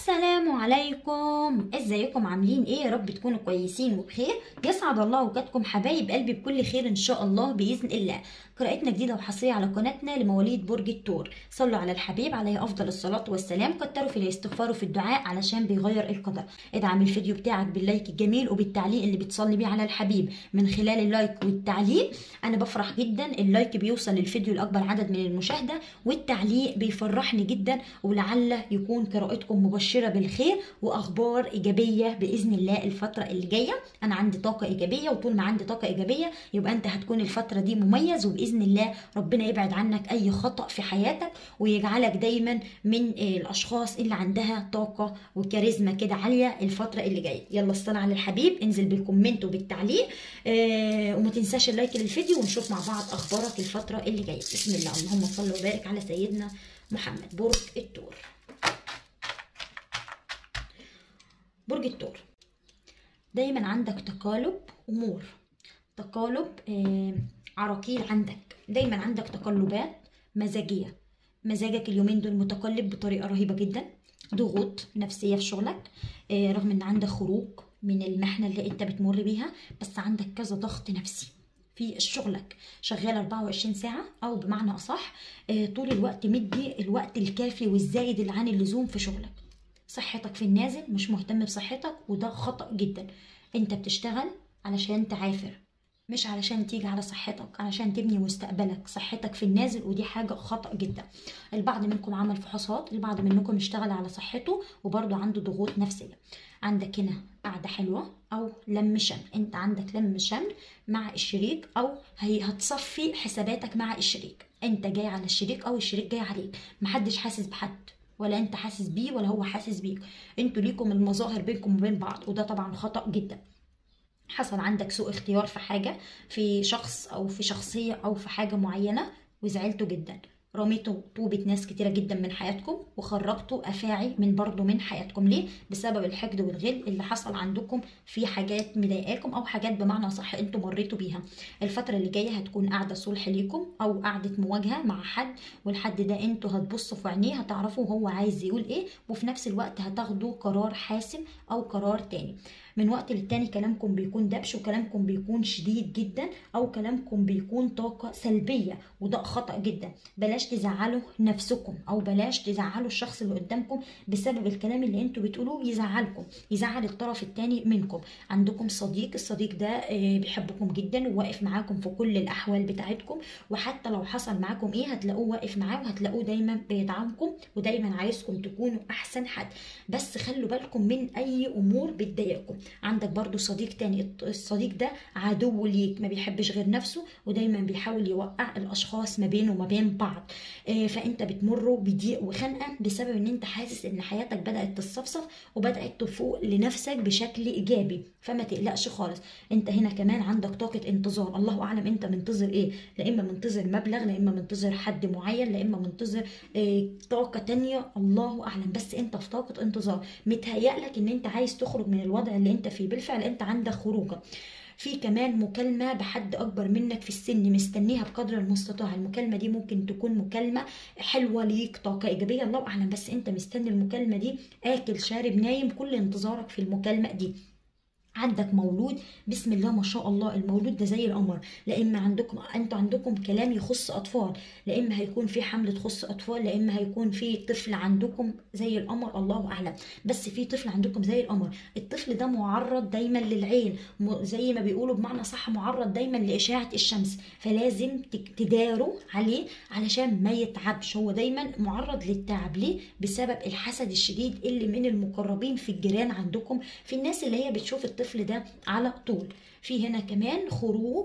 السلام عليكم ازيكم عاملين ايه يا رب تكونوا كويسين وبخير يسعد الله اوقاتكم حبايب قلبي بكل خير ان شاء الله باذن الله قراءتنا جديده وحصريه على قناتنا لمواليد برج الثور صلوا على الحبيب عليه افضل الصلاه والسلام كتروا في الاستغفار وفي الدعاء علشان بيغير القدر ادعم الفيديو بتاعك باللايك الجميل وبالتعليق اللي بتصلي بيه على الحبيب من خلال اللايك والتعليق انا بفرح جدا اللايك بيوصل للفيديو لاكبر عدد من المشاهده والتعليق بيفرحني جدا ولعل يكون قراءتكم مبشره بالخير واخبار ايجابيه باذن الله الفتره اللي جايه انا عندي طاقه ايجابيه وطول ما عندي طاقه ايجابيه يبقى انت هتكون الفتره دي مميز وباذن الله ربنا يبعد عنك اي خطا في حياتك ويجعلك دايما من الاشخاص اللي عندها طاقه وكاريزما كده عاليه الفتره اللي جايه يلا الصلاه على الحبيب انزل بالكومنت وبالتعليق آه وما تنساش اللايك للفيديو ونشوف مع بعض اخبارك الفتره اللي جايه بسم الله اللهم صل وبارك على سيدنا محمد برج الثور برج الثور دايما عندك تقالب امور تقالب آه عراقيل عندك دايما عندك تقلبات مزاجيه مزاجك اليومين دول متقلب بطريقه رهيبه جدا ضغوط نفسيه في شغلك آه رغم ان عندك خروج من المحنه اللي انت بتمر بيها بس عندك كذا ضغط نفسي في شغلك شغال 24 ساعة أو بمعنى أصح آه طول الوقت مدي الوقت الكافي والزايد اللي عن اللزوم في شغلك صحتك في النازل مش مهتم بصحتك وده خطأ جدا انت بتشتغل علشان تعافر مش علشان تيجي على صحتك علشان تبني مستقبلك صحتك في النازل ودي حاجة خطأ جدا البعض منكم عمل فحوصات البعض منكم اشتغل على صحته وبرضه عنده ضغوط نفسية عندك هنا قعدة حلوة أو لم شمل أنت عندك لم شمل مع الشريك أو هي هتصفي حساباتك مع الشريك أنت جاي على الشريك أو الشريك جاي عليك محدش حاسس بحد ولا انت حاسس بيه ولا هو حاسس بيك انتوا ليكم المظاهر بينكم وبين بعض وده طبعا خطأ جدا حصل عندك سوء اختيار في حاجة في شخص أو في شخصية أو في حاجة معينة وزعلتوا جدا رميتوا طوبة ناس كتيرة جدا من حياتكم وخرجتوا أفاعي من برضو من حياتكم ليه؟ بسبب الحقد والغل اللي حصل عندكم في حاجات مضايقاكم أو حاجات بمعنى صح انتوا مريتوا بيها الفترة اللي جاية هتكون قاعدة صلح ليكم أو قاعدة مواجهة مع حد والحد ده انتوا هتبصوا في عينيه هتعرفوا هو عايز يقول ايه وفي نفس الوقت هتاخدوا قرار حاسم أو قرار تاني من وقت للتاني كلامكم بيكون دبش وكلامكم بيكون شديد جدا او كلامكم بيكون طاقه سلبيه وده خطا جدا بلاش تزعلوا نفسكم او بلاش تزعلوا الشخص اللي قدامكم بسبب الكلام اللي انتوا بتقولوه يزعلكم يزعل الطرف التاني منكم عندكم صديق الصديق ده بيحبكم جدا وواقف معاكم في كل الاحوال بتاعتكم وحتى لو حصل معاكم ايه هتلاقوه واقف معاه وهتلاقوه دايما بيدعمكم ودايما عايزكم تكونوا احسن حد بس خلوا بالكم من اي امور بتضايقكم عندك برضو صديق تاني الصديق ده عدو ليك ما بيحبش غير نفسه ودايما بيحاول يوقع الاشخاص ما بينه وما بين بعض فانت بتمر بضيق وخنقه بسبب ان انت حاسس ان حياتك بدات تصفصف وبدات تفوق لنفسك بشكل ايجابي فما تقلقش خالص انت هنا كمان عندك طاقه انتظار الله اعلم انت منتظر ايه لا اما منتظر مبلغ لا اما منتظر حد معين لا اما منتظر إيه طاقه تانية الله اعلم بس انت في طاقه انتظار متهيألك ان انت عايز تخرج من الوضع اللي انت فيه بالفعل انت عندك خروجه في كمان مكالمة بحد أكبر منك في السن مستنيها بقدر المستطاع المكالمة دي ممكن تكون مكالمة حلوة ليك طاقة إيجابية الله أعلم بس أنت مستني المكالمة دي آكل شارب نايم كل انتظارك في المكالمة دي عندك مولود بسم الله ما شاء الله المولود ده زي القمر لا اما عندكم انتوا عندكم كلام يخص اطفال لا اما هيكون في حمل تخص اطفال لا اما هيكون في طفل عندكم زي القمر الله اعلم بس في طفل عندكم زي القمر الطفل ده معرض دايما للعين زي ما بيقولوا بمعنى صح معرض دايما لاشعه الشمس فلازم تداروا عليه علشان ما يتعبش هو دايما معرض للتعب ليه بسبب الحسد الشديد اللي من المقربين في الجيران عندكم في الناس اللي هي بتشوف الطفل ده على طول في هنا كمان خروج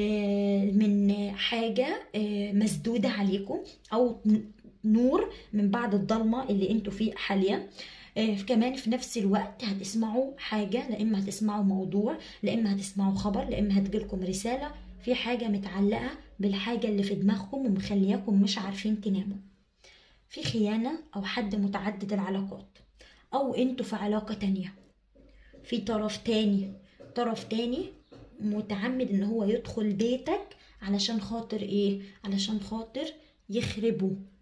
من حاجة مسدودة عليكم أو نور من بعد الضلمة اللي انتوا فيه حاليا كمان في نفس الوقت هتسمعوا حاجة لا إما هتسمعوا موضوع لا إما هتسمعوا خبر لا إما هتجيلكم رسالة في حاجة متعلقة بالحاجة اللي في دماغكم ومخلياكم مش عارفين تناموا في خيانة أو حد متعدد العلاقات أو انتوا في علاقة تانية في طرف تاني طرف تاني متعمد ان هو يدخل بيتك علشان خاطر ايه علشان خاطر يخربوا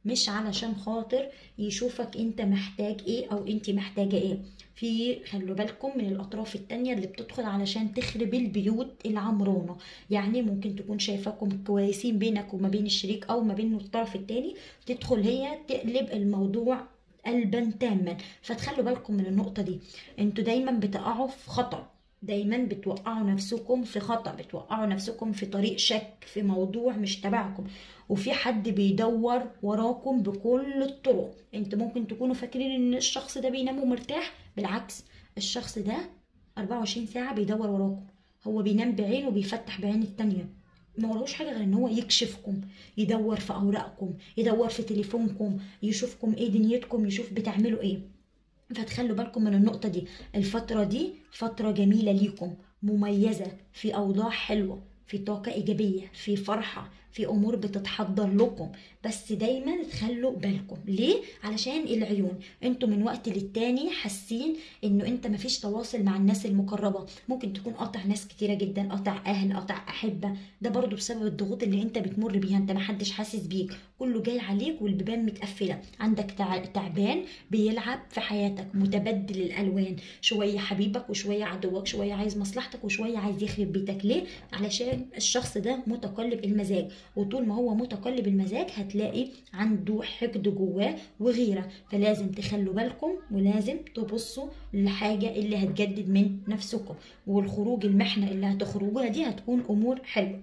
مش علشان خاطر يشوفك انت محتاج ايه او انت محتاجة ايه في خلوا بالكم من الاطراف التانية اللي بتدخل علشان تخرب البيوت العمرانة يعني ممكن تكون شايفاكم كويسين بينك وما بين الشريك او ما بين الطرف التاني تدخل هي تقلب الموضوع قلبا تاما فتخلوا بالكم من النقطة دي انتوا دايما بتقعوا في خطأ دايما بتوقعوا نفسكم في خطأ بتوقعوا نفسكم في طريق شك في موضوع مش تبعكم وفي حد بيدور وراكم بكل الطرق انت ممكن تكونوا فاكرين ان الشخص ده بينام ومرتاح بالعكس الشخص ده 24 ساعة بيدور وراكم هو بينام بعين وبيفتح بعين التانية ما وراهوش حاجه غير ان هو يكشفكم يدور في اوراقكم يدور في تليفونكم يشوفكم ايه دنيتكم يشوف بتعملوا ايه فتخلوا بالكم من النقطة دي الفترة دي فترة جميلة ليكم مميزة في أوضاع حلوة في طاقة إيجابية في فرحة في أمور بتتحضر لكم بس دايما تخلوا بالكم ليه؟ علشان العيون انتوا من وقت للتاني حاسين انه انت مفيش تواصل مع الناس المقربة ممكن تكون قاطع ناس كتيرة جدا قاطع أهل قاطع أحبة ده برضو بسبب الضغوط اللي انت بتمر بيها انت محدش حاسس بيك كله جاي عليك والبيبان متقفلة عندك تع- تعبان بيلعب في حياتك متبدل الألوان شوية حبيبك وشوية عدوك شوية عايز مصلحتك وشوية عايز يخرب بيتك ليه؟ علشان الشخص ده متقلب المزاج وطول ما هو متقلب المزاج هتلاقي عنده حقد جواه وغيرة فلازم تخلوا بالكم ولازم تبصوا للحاجة اللي هتجدد من نفسكم والخروج المحنة اللي هتخرجوها دي هتكون أمور حلوة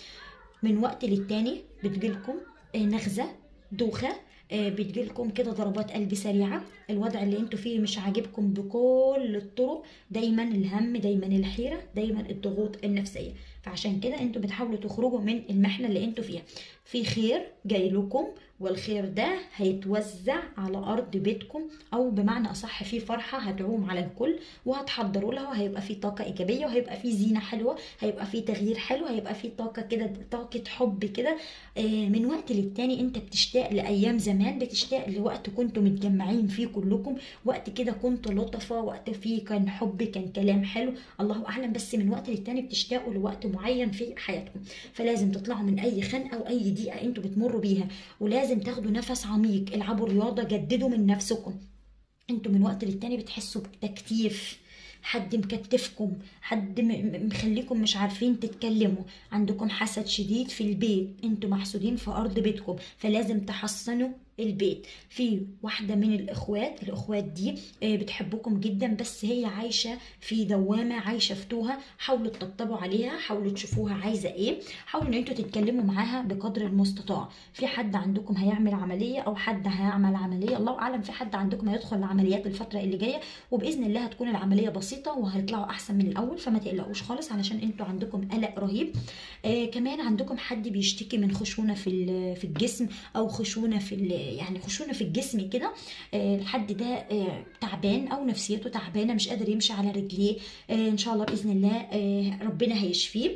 من وقت للتاني بتجيلكم آه، نغزة دوخة آه، بتجيلكم كده ضربات قلب سريعة الوضع اللي انتوا فيه مش عاجبكم بكل الطرق دايما الهم دايما الحيرة دايما الضغوط النفسية فعشان كده انتوا بتحاولوا تخرجوا من المحنة اللي انتوا فيها في خير جاي لكم والخير ده هيتوزع على ارض بيتكم او بمعنى اصح في فرحه هتعوم على الكل وهتحضروا لها وهيبقى في طاقه ايجابيه وهيبقى في زينه حلوه هيبقى في تغيير حلو هيبقى في طاقه كده طاقه حب كده آه، من وقت للتاني انت بتشتاق لايام زمان بتشتاق لوقت كنتوا متجمعين فيه كلكم وقت كده كنتوا لطفه وقت فيه كان حب كان كلام حلو الله اعلم بس من وقت للتاني بتشتاقوا لوقت معين في حياتكم فلازم تطلعوا من اي خنقه او اي ضيقه انتوا بتمروا بيها ولازم تاخدوا نفس عميق العبوا رياضه جددوا من نفسكم انتوا من وقت للتاني بتحسوا بتكتيف حد مكتفكم حد م- م- مخليكم مش عارفين تتكلموا عندكم حسد شديد في البيت انتوا محسودين في ارض بيتكم فلازم تحصنوا البيت في واحدة من الإخوات الإخوات دي آه، بتحبكم جدا بس هي عايشة في دوامة عايشة في توها حاولوا تطبطبوا عليها حاولوا تشوفوها عايزة إيه حاولوا إن انتوا تتكلموا معاها بقدر المستطاع في حد عندكم هيعمل عملية أو حد هيعمل عملية الله أعلم في حد عندكم هيدخل العمليات الفترة اللي جاية وبإذن الله هتكون العملية بسيطة وهيطلعوا أحسن من الأول فما تقلقوش خالص علشان انتوا عندكم قلق رهيب آه كمان عندكم حد بيشتكي من خشونة في ال- في الجسم أو خشونة في ال- يعني خشونة في الجسم كده آه الحد ده آه تعبان أو نفسيته تعبانة مش قادر يمشي على رجليه آه إن شاء الله بإذن الله آه ربنا هيشفيه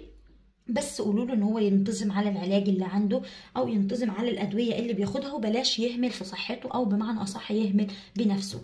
بس قولوا له ان هو ينتظم على العلاج اللي عنده او ينتظم على الادويه اللي بياخدها وبلاش يهمل في صحته او بمعنى اصح يهمل بنفسه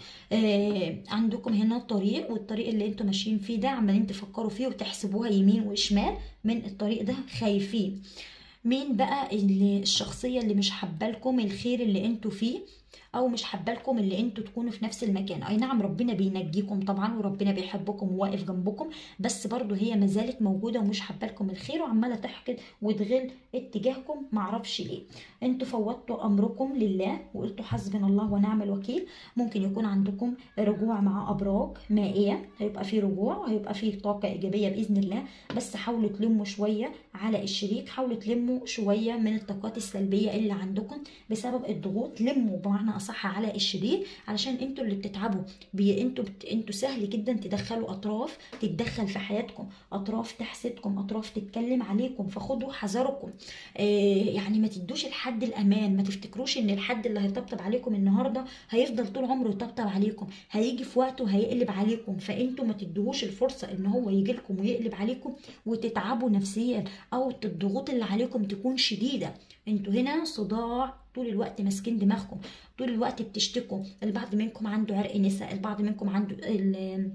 آه عندكم هنا طريق والطريق اللي انتوا ماشيين فيه ده عمالين تفكروا فيه وتحسبوها يمين وشمال من الطريق ده خايفين مين بقى اللي الشخصيه اللي مش حبالكم الخير اللي انتوا فيه او مش حبالكم اللي انتوا تكونوا في نفس المكان اي نعم ربنا بينجيكم طبعا وربنا بيحبكم وواقف جنبكم بس برضو هي ما زالت موجوده ومش حبالكم الخير وعماله تحقد وتغل اتجاهكم معرفش ليه انتوا فوضتوا امركم لله وقلتوا حسبنا الله ونعم الوكيل ممكن يكون عندكم رجوع مع ابراج مائيه هيبقى في رجوع وهيبقى في طاقه ايجابيه باذن الله بس حاولوا تلموا شويه على الشريك حاولوا تلموا شويه من الطاقات السلبيه اللي عندكم بسبب الضغوط لموا بمعنى اصح على الشريك علشان انتوا اللي بتتعبوا بي انتوا بت... انتوا سهل جدا تدخلوا اطراف تتدخل في حياتكم اطراف تحسدكم اطراف تتكلم عليكم فخدوا حذركم آه يعني ما تدوش الحد الامان ما تفتكروش ان الحد اللي هيطبطب عليكم النهارده هيفضل طول عمره يطبطب عليكم هيجي في وقته هيقلب عليكم فانتوا ما تدوهوش الفرصه ان هو يجي لكم ويقلب عليكم وتتعبوا نفسيا او الضغوط اللي عليكم تكون شديده انتوا هنا صداع طول الوقت ماسكين دماغكم طول الوقت بتشتكوا البعض منكم عنده عرق نساء البعض منكم عنده ال-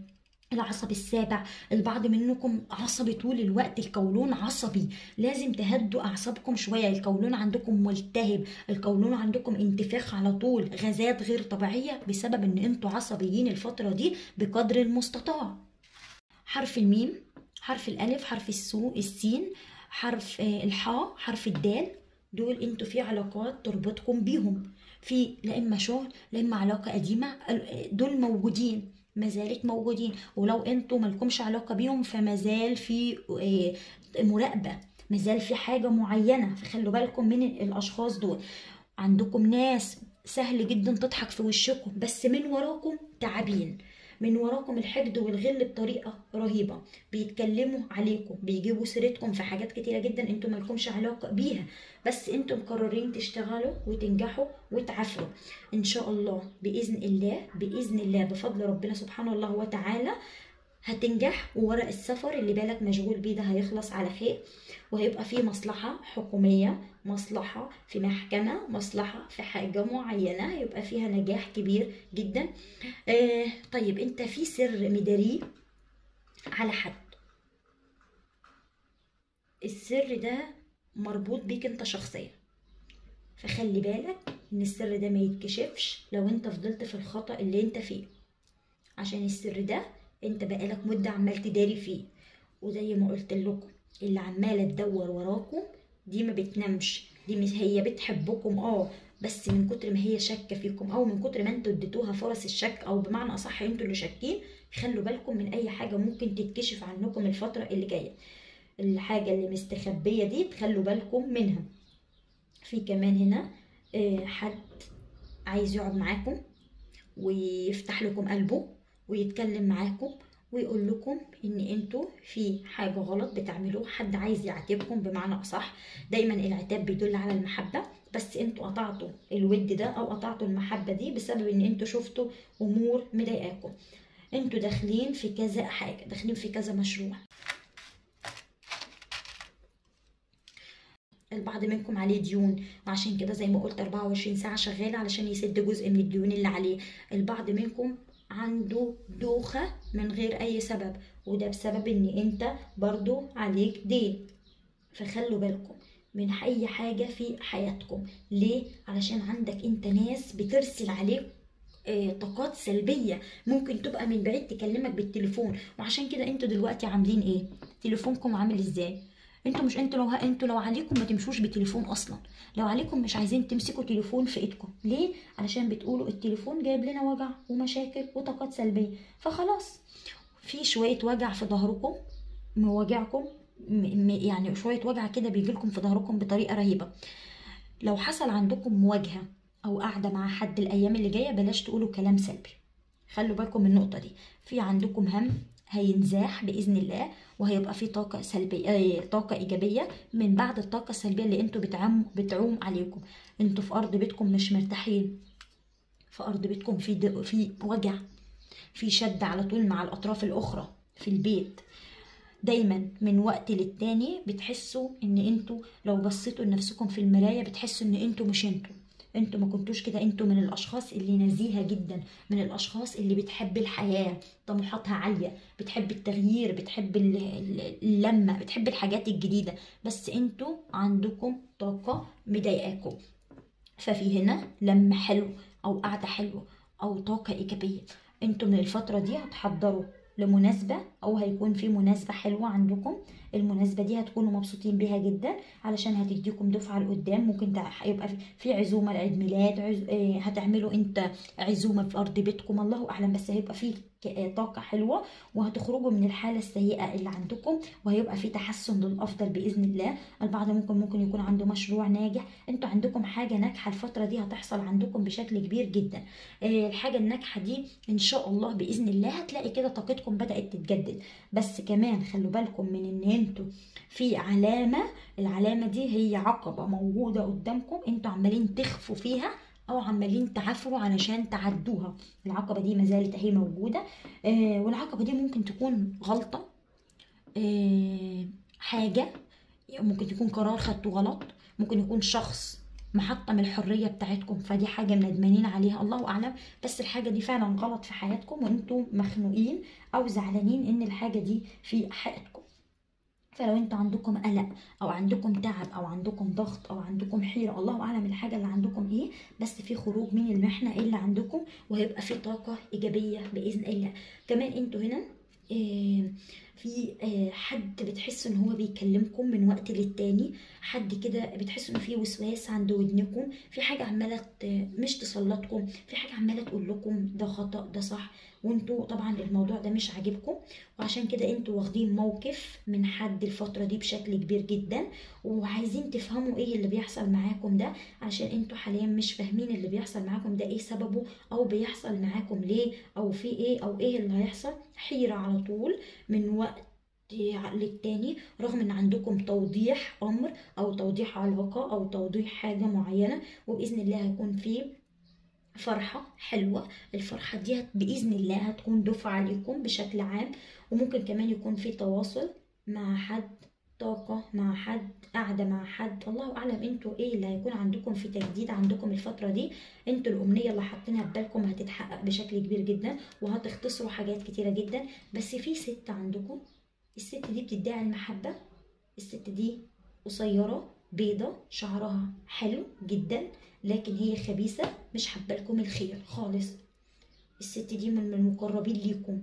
العصب السابع البعض منكم عصبي طول الوقت القولون عصبي لازم تهدوا اعصابكم شويه القولون عندكم ملتهب القولون عندكم انتفاخ على طول غازات غير طبيعيه بسبب ان انتوا عصبيين الفتره دي بقدر المستطاع حرف الميم حرف الالف حرف السو السين حرف آه، الحاء حرف الدال دول انتوا في علاقات تربطكم بيهم في لا اما شغل لا اما علاقه قديمه ال- دول موجودين ما زالت موجودين ولو انتوا مالكمش علاقه بيهم فما زال في آه، مراقبه ما زال في حاجه معينه فخلوا بالكم من الاشخاص دول عندكم ناس سهل جدا تضحك في وشكم بس من وراكم تعابين من وراكم الحقد والغل بطريقه رهيبه بيتكلموا عليكم بيجيبوا سيرتكم في حاجات كتيره جدا انتوا مالكمش علاقه بيها بس انتوا مقررين تشتغلوا وتنجحوا وتعافروا ان شاء الله باذن الله باذن الله بفضل ربنا سبحانه الله وتعالى هتنجح وورق السفر اللي بالك مشغول بيه ده هيخلص على خير وهيبقى فيه مصلحة حكومية مصلحة في محكمة مصلحة في حاجة معينة هيبقى فيها نجاح كبير جدا آه طيب انت في سر مداريه على حد السر ده مربوط بيك انت شخصيا فخلي بالك ان السر ده ما يتكشفش لو انت فضلت في الخطأ اللي انت فيه عشان السر ده انت بقالك مدة عمال تداري فيه وزي ما قلت لكم اللي عمالة تدور وراكم دي ما بتنامش دي مش هي بتحبكم اه بس من كتر ما هي شاكه فيكم او من كتر ما انتوا اديتوها فرص الشك او بمعنى اصح انتوا اللي شاكين خلوا بالكم من اي حاجه ممكن تتكشف عنكم الفتره اللي جايه الحاجه اللي مستخبيه دي تخلوا بالكم منها في كمان هنا آه، حد عايز يقعد معاكم ويفتح لكم قلبه ويتكلم معاكم ويقول لكم ان انتوا في حاجة غلط بتعملوه حد عايز يعاتبكم بمعنى اصح دايما العتاب بيدل على المحبة بس انتوا قطعتوا الود ده او قطعتوا المحبة دي بسبب ان انتوا شفتوا امور مضايقاكم انتوا داخلين في كذا حاجة داخلين في كذا مشروع البعض منكم عليه ديون وعشان كده زي ما قلت 24 ساعة شغال علشان يسد جزء من الديون اللي عليه البعض منكم عنده دوخة من غير أي سبب وده بسبب إن أنت برضو عليك دين فخلوا بالكم من أي حاجة في حياتكم ليه؟ علشان عندك أنت ناس بترسل عليك آه، طاقات سلبية ممكن تبقى من بعيد تكلمك بالتليفون وعشان كده انتوا دلوقتي عاملين ايه تليفونكم عامل ازاي انتوا مش انتوا لو انتوا لو عليكم ما تمشوش بتليفون اصلا لو عليكم مش عايزين تمسكوا تليفون في ايدكم ليه علشان بتقولوا التليفون جايب لنا وجع ومشاكل وطاقات سلبيه فخلاص في شويه وجع في ظهركم مواجعكم م- م- يعني شويه وجع كده بيجي لكم في ظهركم بطريقه رهيبه لو حصل عندكم مواجهه او قاعده مع حد الايام اللي جايه بلاش تقولوا كلام سلبي خلوا بالكم من النقطه دي في عندكم هم هينزاح باذن الله وهيبقى في طاقه سلبيه آه، طاقه ايجابيه من بعد الطاقه السلبيه اللي انتوا بتعم بتعوم عليكم انتوا في ارض بيتكم مش مرتاحين في ارض بيتكم في د- في وجع في شد على طول مع الاطراف الاخرى في البيت دايما من وقت للتاني بتحسوا ان انتوا لو بصيتوا لنفسكم في المرايه بتحسوا ان انتوا مش انتوا انتوا ما كنتوش كده انتوا من الاشخاص اللي نزيهه جدا من الاشخاص اللي بتحب الحياه طموحاتها عاليه بتحب التغيير بتحب ال- ال- اللمه بتحب الحاجات الجديده بس انتوا عندكم طاقه مضايقاكم ففي هنا لمة حلو أو قعدة حلوة أو طاقة إيجابية انتوا من الفترة دي هتحضروا لمناسبة أو هيكون في مناسبة حلوة عندكم المناسبة دي هتكونوا مبسوطين بيها جدا علشان هتديكم دفعة لقدام ممكن تع- هيبقى في- في عزومة لعيد ميلاد عز... آه، هتعملوا انت عزومة في أرض بيتكم الله أعلم بس هيبقى في ك- آه، طاقة حلوة وهتخرجوا من الحالة السيئة اللي عندكم وهيبقى في تحسن للأفضل بإذن الله البعض ممكن ممكن يكون عنده مشروع ناجح انتوا عندكم حاجة ناجحة الفترة دي هتحصل عندكم بشكل كبير جدا آه، الحاجة الناجحة دي ان شاء الله بإذن الله هتلاقي كده طاقتكم بدأت تتجدد بس كمان خلوا بالكم من ان انتوا في علامة العلامة دي هي عقبة موجودة قدامكم انتوا عمالين تخفوا فيها او عمالين تعافروا علشان تعدوها العقبة دي ما زالت اهي موجودة آه والعقبة دي ممكن تكون غلطة آه حاجة ممكن يكون قرار خدته غلط ممكن يكون شخص محطم الحريه بتاعتكم فدي حاجه ندمانين عليها الله اعلم بس الحاجه دي فعلا غلط في حياتكم وانتم مخنوقين او زعلانين ان الحاجه دي في حياتكم فلو انتوا عندكم قلق او عندكم تعب او عندكم ضغط او عندكم حيره الله اعلم الحاجه اللي عندكم ايه بس في خروج من المحنه اللي عندكم وهيبقى في طاقه ايجابيه باذن الله كمان انتوا هنا آه، في آه، حد بتحس ان هو بيكلمكم من وقت للتاني حد كده بتحس انه في وسواس عند ودنكم في حاجه عماله ت- مش تسلطكم في حاجه عماله تقول لكم ده خطا ده صح وانتوا طبعا الموضوع ده مش عاجبكم وعشان كده انتوا واخدين موقف من حد الفتره دي بشكل كبير جدا وعايزين تفهموا ايه اللي بيحصل معاكم ده عشان انتوا حاليا مش فاهمين اللي بيحصل معاكم ده ايه سببه او بيحصل معاكم ليه او في ايه او ايه اللي هيحصل حيرة على طول من وقت للتاني رغم ان عندكم توضيح امر او توضيح علاقة او توضيح حاجة معينة وباذن الله هيكون في فرحة حلوة الفرحة دي هت- بإذن الله هتكون دفعة عليكم بشكل عام وممكن كمان يكون في تواصل مع حد طاقة مع حد قاعدة مع حد الله أعلم انتوا ايه اللي هيكون عندكم في تجديد عندكم الفترة دي انتوا الأمنية اللي حاطينها في بالكم هتتحقق بشكل كبير جدا وهتختصروا حاجات كتيرة جدا بس في ست عندكم الست دي بتدعي المحبة الست دي قصيرة بيضة شعرها حلو جدا لكن هي خبيثة مش حابة لكم الخير خالص الست دي من المقربين ليكم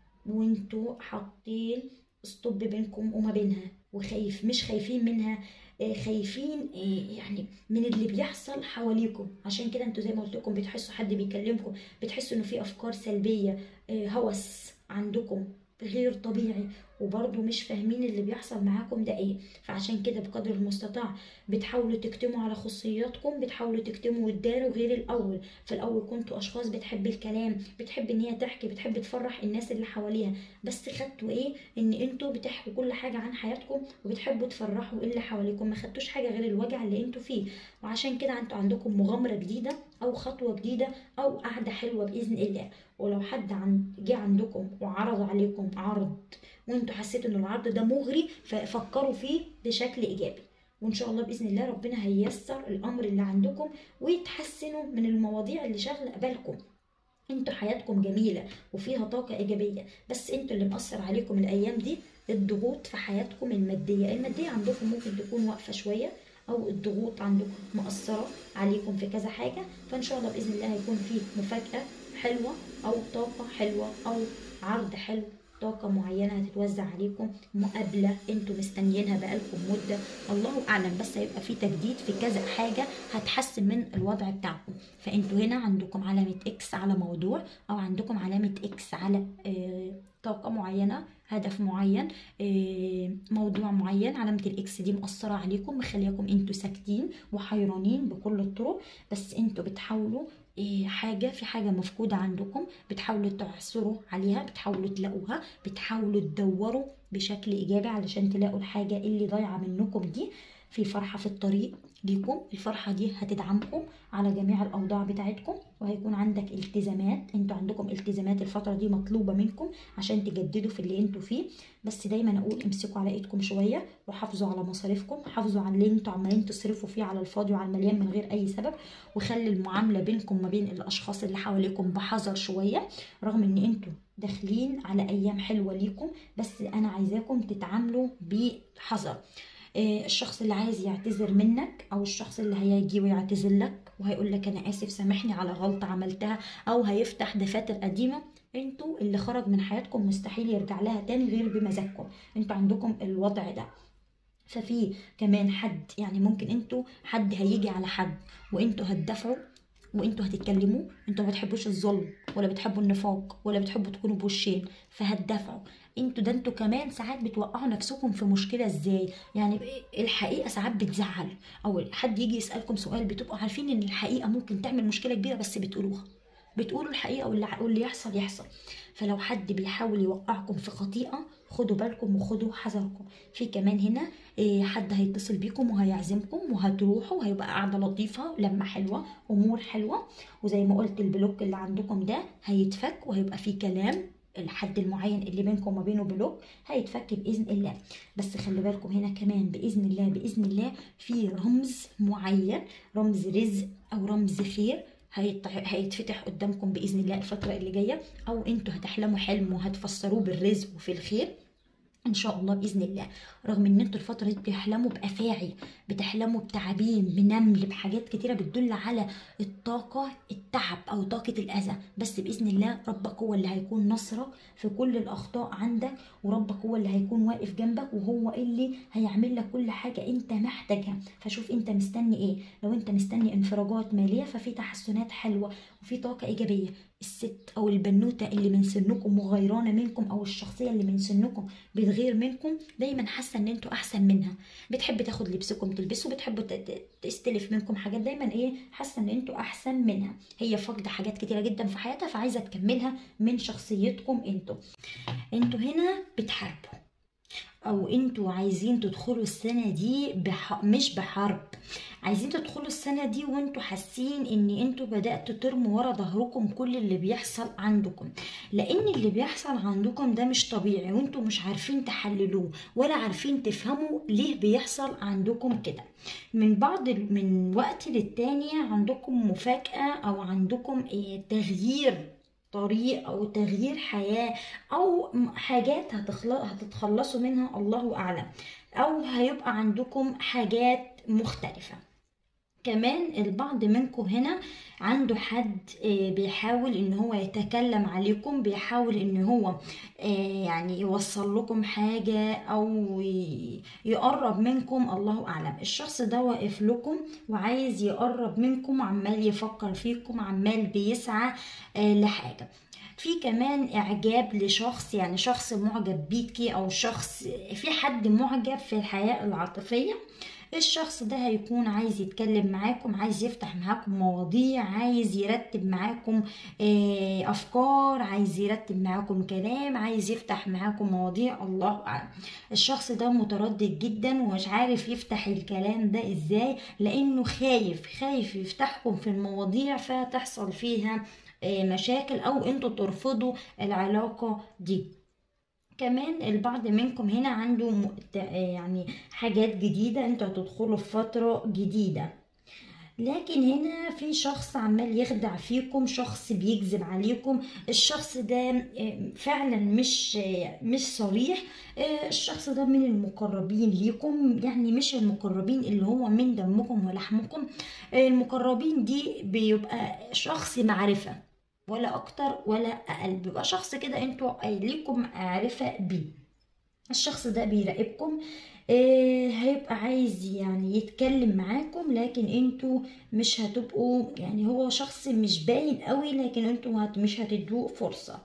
وانتوا حاطين ستوب بينكم وما بينها وخايف مش خايفين منها آه، خايفين آه، يعني من اللي بيحصل حواليكم عشان كده انتوا زي ما قلت لكم بتحسوا حد بيكلمكم بتحسوا انه في افكار سلبيه آه، هوس عندكم غير طبيعي وبرضه مش فاهمين اللي بيحصل معاكم ده ايه فعشان كده بقدر المستطاع بتحاولوا تكتموا على خصوصياتكم بتحاولوا تكتموا وتداروا غير الاول في الاول كنتوا اشخاص بتحب الكلام بتحب ان هي تحكي بتحب تفرح الناس اللي حواليها بس خدتوا ايه ان انتوا بتحكوا كل حاجه عن حياتكم وبتحبوا تفرحوا اللي حواليكم ما خدتوش حاجه غير الوجع اللي انتوا فيه وعشان كده انتوا عندكم مغامره جديده او خطوه جديده او قعده حلوه باذن الله ولو حد عن جه عندكم وعرض عليكم عرض وانتوا حسيتوا ان العرض ده مغري ففكروا فيه بشكل ايجابي وان شاء الله باذن الله ربنا هييسر الامر اللي عندكم ويتحسنوا من المواضيع اللي شاغله بالكم انتوا حياتكم جميله وفيها طاقه ايجابيه بس انتوا اللي مأثر عليكم الايام دي الضغوط في حياتكم الماديه الماديه عندكم ممكن تكون واقفه شويه او الضغوط عندكم مأثره عليكم في كذا حاجه فان شاء الله باذن الله هيكون في مفاجاه حلوه او طاقه حلوه او عرض حلو طاقة معينة هتتوزع عليكم مقابلة انتوا مستنيينها بقالكم مدة الله أعلم بس هيبقى في تجديد في كذا حاجة هتحسن من الوضع بتاعكم فانتوا هنا عندكم علامة اكس على موضوع أو عندكم علامة اكس على آه طاقة معينة هدف معين آه موضوع معين علامة الاكس دي مأثرة عليكم مخليكم انتوا ساكتين وحيرانين بكل الطرق بس انتوا بتحاولوا إيه حاجة في حاجة مفقودة عندكم بتحاولوا تعثروا عليها بتحاولوا تلاقوها بتحاولوا تدوروا بشكل إيجابي علشان تلاقوا الحاجة اللي ضايعة منكم دي في فرحة في الطريق ليكم الفرحة دي هتدعمكم على جميع الأوضاع بتاعتكم وهيكون عندك التزامات انتوا عندكم التزامات الفترة دي مطلوبة منكم عشان تجددوا في اللي انتوا فيه بس دايما اقول امسكوا على ايدكم شوية وحافظوا على مصاريفكم حافظوا على اللي انتوا عمالين تصرفوا فيه على الفاضي وعلى المليان من غير اي سبب وخلي المعاملة بينكم ما بين الاشخاص اللي حواليكم بحذر شوية رغم ان انتوا داخلين على ايام حلوة ليكم بس انا عايزاكم تتعاملوا بحذر آه، الشخص اللي عايز يعتذر منك او الشخص اللي هيجي ويعتذر لك وهيقول لك انا اسف سامحني على غلطه عملتها او هيفتح دفاتر قديمه انتوا اللي خرج من حياتكم مستحيل يرجع لها تاني غير بمزاجكم انتوا عندكم الوضع ده ففي كمان حد يعني ممكن انتوا حد هيجي على حد وانتوا هتدافعوا وانتوا هتتكلموا انتوا ما بتحبوش الظلم ولا بتحبوا النفاق ولا بتحبوا تكونوا بوشين فهتدافعوا انتوا ده انتوا كمان ساعات بتوقعوا نفسكم في مشكله ازاي يعني الحقيقه ساعات بتزعل او حد يجي يسالكم سؤال بتبقوا عارفين ان الحقيقه ممكن تعمل مشكله كبيره بس بتقولوها بتقولوا الحقيقه واللي واللي يحصل يحصل فلو حد بيحاول يوقعكم في خطيئه خدوا بالكم وخدوا حذركم في كمان هنا إيه، حد هيتصل بيكم وهيعزمكم وهتروحوا وهيبقى قعده لطيفه لمه حلوه امور حلوه وزي ما قلت البلوك اللي عندكم ده هيتفك وهيبقى فيه كلام الحد المعين اللي بينكم وما بينه بلوك هيتفك باذن الله بس خلي بالكم هنا كمان باذن الله باذن الله في رمز معين رمز رزق او رمز خير هيت- هيتفتح قدامكم باذن الله الفتره اللي جايه او انتوا هتحلموا حلم وهتفسروه بالرزق وفي الخير ان شاء الله باذن الله رغم ان انتوا الفتره دي بتحلموا بافاعي بتحلموا بتعابين بنمل بحاجات كتيره بتدل على الطاقه التعب او طاقه الاذى بس باذن الله ربك هو اللي هيكون نصرك في كل الاخطاء عندك وربك هو اللي هيكون واقف جنبك وهو اللي هيعمل لك كل حاجه انت محتاجها فشوف انت مستني ايه لو انت مستني انفراجات ماليه ففي تحسنات حلوه وفي طاقه ايجابيه الست او البنوته اللي من سنكم وغيرانه منكم او الشخصيه اللي من سنكم بتغير منكم دايما حاسه ان انتوا احسن منها بتحب تاخد لبسكم تلبسوا بتحبوا ت- ت- تستلف منكم حاجات دايما ايه حاسه ان انتوا احسن منها هي فاقده حاجات كتيره جدا في حياتها فعايزه تكملها من شخصيتكم انتوا انتوا هنا بتحاربوا او انتوا عايزين تدخلوا السنه دي بح... مش بحرب عايزين تدخلوا السنه دي وانتوا حاسين ان انتوا بداتوا ترموا ورا ظهركم كل اللي بيحصل عندكم لان اللي بيحصل عندكم ده مش طبيعي وانتوا مش عارفين تحللوه ولا عارفين تفهموا ليه بيحصل عندكم كده من بعض من وقت للتاني عندكم مفاجاه او عندكم إيه تغيير طريق او تغيير حياه او م- حاجات هتخل... هتتخلصوا منها الله اعلم او هيبقى عندكم حاجات مختلفه كمان البعض منكم هنا عنده حد آه، بيحاول ان هو يتكلم عليكم بيحاول ان هو آه، يعني يوصل لكم حاجة او ي- يقرب منكم الله اعلم الشخص ده واقف لكم وعايز يقرب منكم عمال يفكر فيكم عمال بيسعى آه، لحاجة في كمان اعجاب لشخص يعني شخص معجب بيكي او شخص في حد معجب في الحياة العاطفية الشخص ده هيكون عايز يتكلم معاكم عايز يفتح معاكم مواضيع عايز يرتب معاكم آه، افكار عايز يرتب معاكم كلام عايز يفتح معاكم مواضيع الله اعلم الشخص ده متردد جدا ومش عارف يفتح الكلام ده ازاي لانه خايف خايف يفتحكم في المواضيع فتحصل فيها آه، مشاكل او انتوا ترفضوا العلاقة دي كمان البعض منكم هنا عنده م- ت- يعني حاجات جديدة انتوا هتدخلوا في فترة جديدة لكن هنا في شخص عمال يخدع فيكم شخص بيكذب عليكم الشخص ده آه، فعلا مش آه، مش صريح آه، الشخص ده من المقربين ليكم يعني مش المقربين اللي هو من دمكم ولحمكم آه، المقربين دي بيبقى شخص معرفة ولا اكتر ولا اقل بيبقى شخص كده انتوا ليكم معرفة بيه الشخص ده بيراقبكم آه، هيبقى عايز يعني يتكلم معاكم لكن انتوا مش هتبقوا يعني هو شخص مش باين قوي لكن انتوا هت مش هتدوه فرصة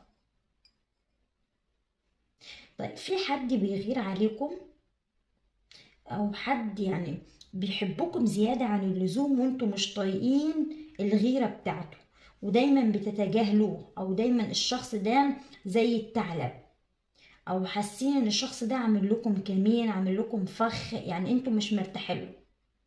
طيب في حد بيغير عليكم او حد يعني بيحبكم زيادة عن اللزوم وانتوا مش طايقين الغيرة بتاعته ودايما بتتجاهلوه او دايما الشخص ده زي الثعلب او حاسين ان الشخص ده عامل لكم كمين عامل لكم فخ يعني انتوا مش مرتاحين له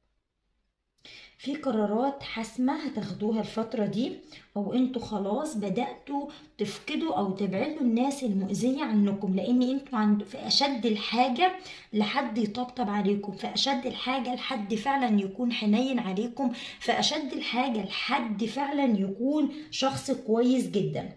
في قرارات حاسمة هتاخدوها الفترة دي او انتوا خلاص بدأتوا تفقدوا او تبعدوا الناس المؤذية عنكم لان انتوا عند في اشد الحاجة لحد يطبطب عليكم في اشد الحاجة لحد فعلا يكون حنين عليكم في اشد الحاجة لحد فعلا يكون شخص كويس جدا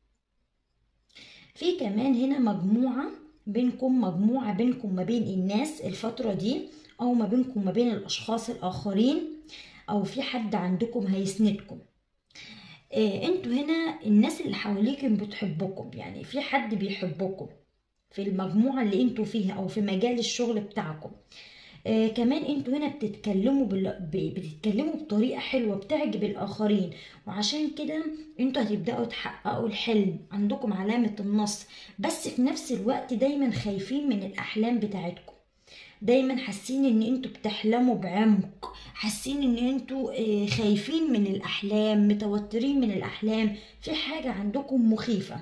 في كمان هنا مجموعة بينكم مجموعة بينكم ما بين الناس الفترة دي أو ما بينكم ما بين الأشخاص الآخرين أو في حد عندكم هيسندكم آه انتوا هنا الناس اللي حواليكم بتحبكم يعني في حد بيحبكم في المجموعة اللي انتوا فيها أو في مجال الشغل بتاعكم آه كمان انتوا هنا بتتكلموا بال... ب- بتتكلموا بطريقة حلوة بتعجب الآخرين وعشان كده انتوا هتبدأوا تحققوا الحلم عندكم علامة النصر بس في نفس الوقت دايما خايفين من الأحلام بتاعتكم دايما حاسين ان انتوا بتحلموا بعمق حاسين ان انتوا آه، خايفين من الأحلام متوترين من الأحلام في حاجة عندكم مخيفة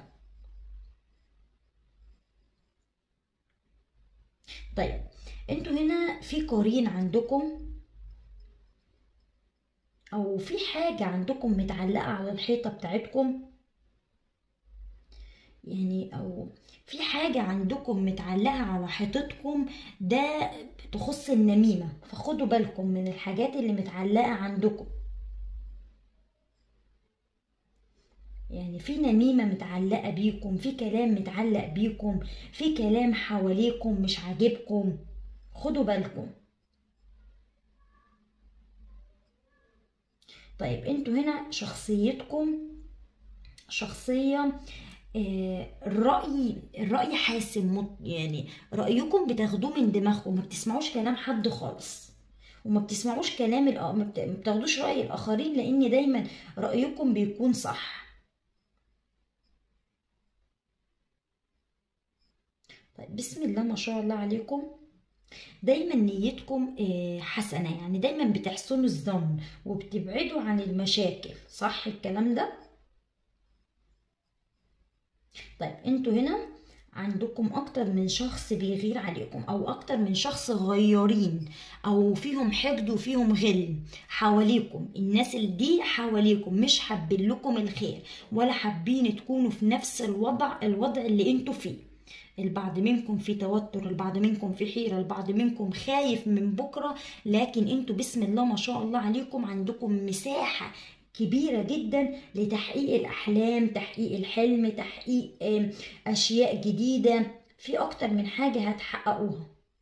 طيب انتوا هنا في قرين عندكم او في حاجة عندكم متعلقة على الحيطة بتاعتكم يعني او في حاجة عندكم متعلقة على حيطتكم ده تخص النميمة فخدوا بالكم من الحاجات اللي متعلقة عندكم يعني في نميمة متعلقة بيكم في كلام متعلق بيكم في كلام حواليكم مش عاجبكم خدوا بالكم طيب انتوا هنا شخصيتكم شخصية آه، الرأي الرأي حاسم مت- يعني رأيكم بتاخدوه من دماغكم ما بتسمعوش كلام حد خالص وما بتسمعوش كلام الآ- ما بت- ما بتاخدوش رأي الآخرين لأن دايما رأيكم بيكون صح طيب بسم الله ما شاء الله عليكم دايما نيتكم آه، حسنة يعني دايما بتحسنوا الظن وبتبعدوا عن المشاكل صح الكلام ده طيب انتوا هنا عندكم اكتر من شخص بيغير عليكم او اكتر من شخص غيارين او فيهم حقد وفيهم غل حواليكم الناس اللي دي حواليكم مش حابين لكم الخير ولا حابين تكونوا في نفس الوضع الوضع اللي انتوا فيه البعض منكم في توتر البعض منكم في حيرة البعض منكم خايف من بكرة لكن انتوا بسم الله ما شاء الله عليكم عندكم مساحة كبيرة جدا لتحقيق الأحلام تحقيق الحلم تحقيق آم، أشياء جديدة في أكتر من حاجة هتحققوها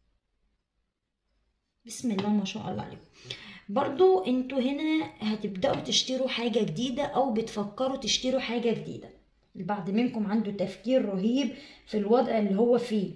بسم الله ما شاء الله عليكم برضو انتوا هنا هتبدأوا تشتروا حاجة جديدة أو بتفكروا تشتروا حاجة جديدة البعض منكم عنده تفكير رهيب في الوضع اللي هو فيه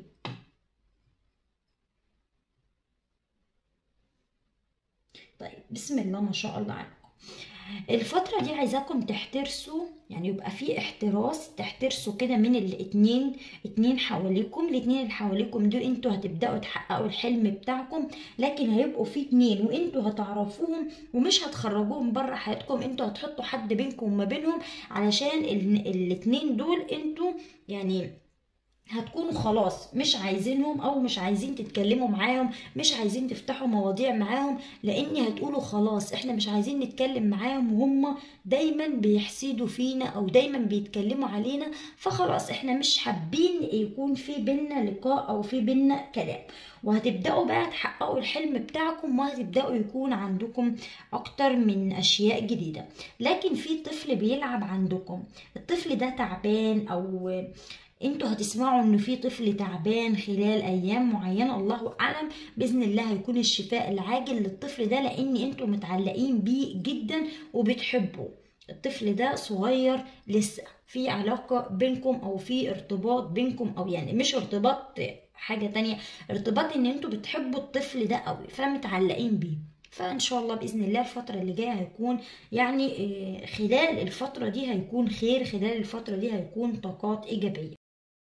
طيب بسم الله ما شاء الله عليكم الفترة دي عايزاكم تحترسوا يعني يبقى في احتراس تحترسوا كده من الاتنين اتنين حواليكم الاتنين اللي حواليكم دول انتوا هتبدأوا تحققوا الحلم بتاعكم لكن هيبقوا في اتنين وانتوا هتعرفوهم ومش هتخرجوهم بره حياتكم انتوا هتحطوا حد بينكم وما بينهم علشان ال- الاتنين دول انتوا يعني هتكونوا خلاص مش عايزينهم او مش عايزين تتكلموا معاهم مش عايزين تفتحوا مواضيع معاهم لان هتقولوا خلاص احنا مش عايزين نتكلم معاهم وهم دايما بيحسدوا فينا او دايما بيتكلموا علينا فخلاص احنا مش حابين يكون في بينا لقاء او في بينا كلام وهتبداوا بقى تحققوا الحلم بتاعكم وهتبداوا يكون عندكم اكتر من اشياء جديده لكن في طفل بيلعب عندكم الطفل ده تعبان او انتوا هتسمعوا ان في طفل تعبان خلال ايام معينه الله اعلم باذن الله هيكون الشفاء العاجل للطفل ده لان انتوا متعلقين بيه جدا وبتحبوه الطفل ده صغير لسه في علاقه بينكم او في ارتباط بينكم او يعني مش ارتباط حاجه تانية ارتباط ان انتوا بتحبوا الطفل ده قوي فمتعلقين بيه فان شاء الله باذن الله الفتره اللي جايه هيكون يعني آه، خلال الفتره دي هيكون خير خلال الفتره دي هيكون طاقات ايجابيه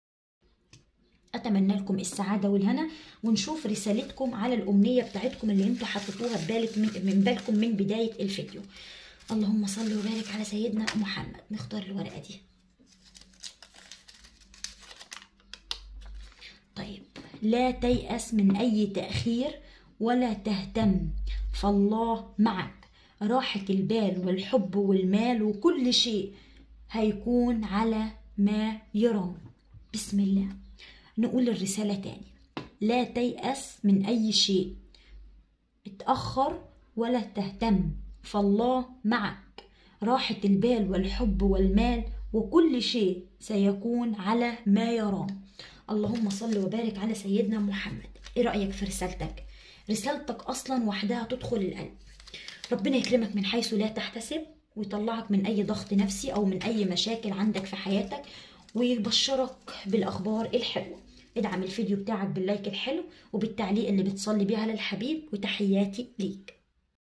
اتمنى لكم السعاده والهنا ونشوف رسالتكم على الامنيه بتاعتكم اللي انتوا حطيتوها في بالك من, من بالكم من بدايه الفيديو اللهم صل وبارك على سيدنا محمد نختار الورقه دي طيب لا تيأس من أي تأخير ولا تهتم فالله معك راحة البال والحب والمال وكل شيء هيكون على ما يرام بسم الله نقول الرسالة تاني لا تيأس من أي شيء اتأخر ولا تهتم فالله معك راحة البال والحب والمال وكل شيء سيكون على ما يرام اللهم صل وبارك على سيدنا محمد ايه رأيك في رسالتك رسالتك اصلا وحدها تدخل القلب ربنا يكرمك من حيث لا تحتسب ويطلعك من اي ضغط نفسي او من اي مشاكل عندك في حياتك ويبشرك بالاخبار الحلوه ادعم الفيديو بتاعك باللايك الحلو وبالتعليق اللي بتصلي بيه على الحبيب وتحياتي ليك